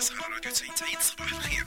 الناس على راديو 90 90 صباح الخير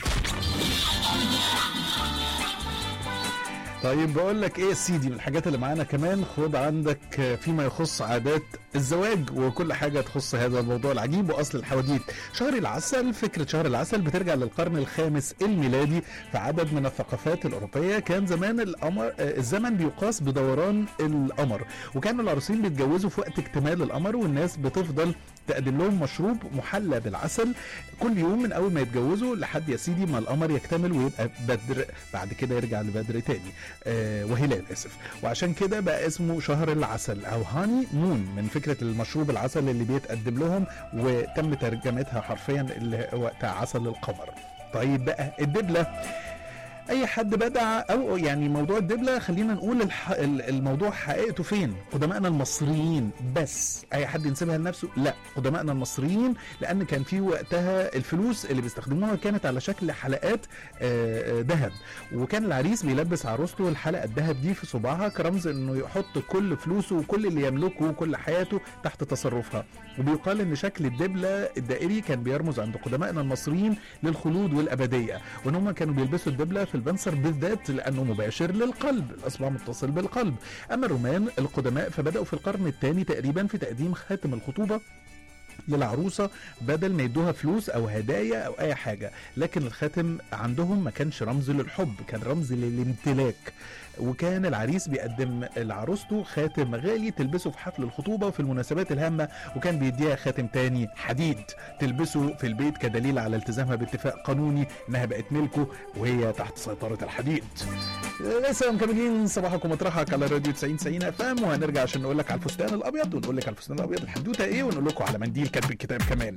طيب بقول لك ايه يا سيدي من الحاجات اللي معانا كمان خد عندك فيما يخص عادات الزواج وكل حاجه تخص هذا الموضوع العجيب واصل الحواديت شهر العسل فكره شهر العسل بترجع للقرن الخامس الميلادي في عدد من الثقافات الاوروبيه كان زمان القمر آه، الزمن بيقاس بدوران القمر وكانوا العروسين بيتجوزوا في وقت اكتمال القمر والناس بتفضل تقدم لهم مشروب محلى بالعسل كل يوم من اول ما يتجوزوا لحد يا سيدي ما القمر يكتمل ويبقى بدر بعد كده يرجع لبدر تاني آه وهلال اسف وعشان كده بقى اسمه شهر العسل او هاني مون من فكره المشروب العسل اللي بيتقدم لهم وتم ترجمتها حرفيا اللي هو بتاع عسل القمر طيب بقى الدبله اي حد بدع او يعني موضوع الدبله خلينا نقول الح... ال- الموضوع حقيقته فين قدمائنا المصريين بس اي حد ينسبها لنفسه لا قدمائنا المصريين لان كان في وقتها الفلوس اللي بيستخدموها كانت على شكل حلقات آه، آه، ذهب وكان العريس بيلبس عروسته الحلقه الذهب دي في صباعها كرمز انه يحط كل فلوسه وكل اللي يملكه وكل حياته تحت تصرفها وبيقال ان شكل الدبله الدائري كان بيرمز عند قدمائنا المصريين للخلود والابديه وان هم كانوا بيلبسوا الدبله في البنصر بالذات لانه مباشر للقلب الاصبع متصل بالقلب اما الرومان القدماء فبداوا في القرن الثاني تقريبا في تقديم خاتم الخطوبه للعروسه بدل ما يدوها فلوس او هدايا او اي حاجه لكن الخاتم عندهم ما كانش رمز للحب كان رمز للامتلاك وكان العريس بيقدم لعروسته خاتم غالي تلبسه في حفل الخطوبه وفي المناسبات الهامه وكان بيديها خاتم تاني حديد تلبسه في البيت كدليل على التزامها باتفاق قانوني انها بقت ملكه وهي تحت سيطره الحديد لسه مكملين صباحكم مطرحك على راديو 90 90 اف ام وهنرجع عشان نقول لك على الفستان الابيض ونقول لك على الفستان الابيض الحدوته ايه ونقول لكم على منديل كاتب الكتاب كمان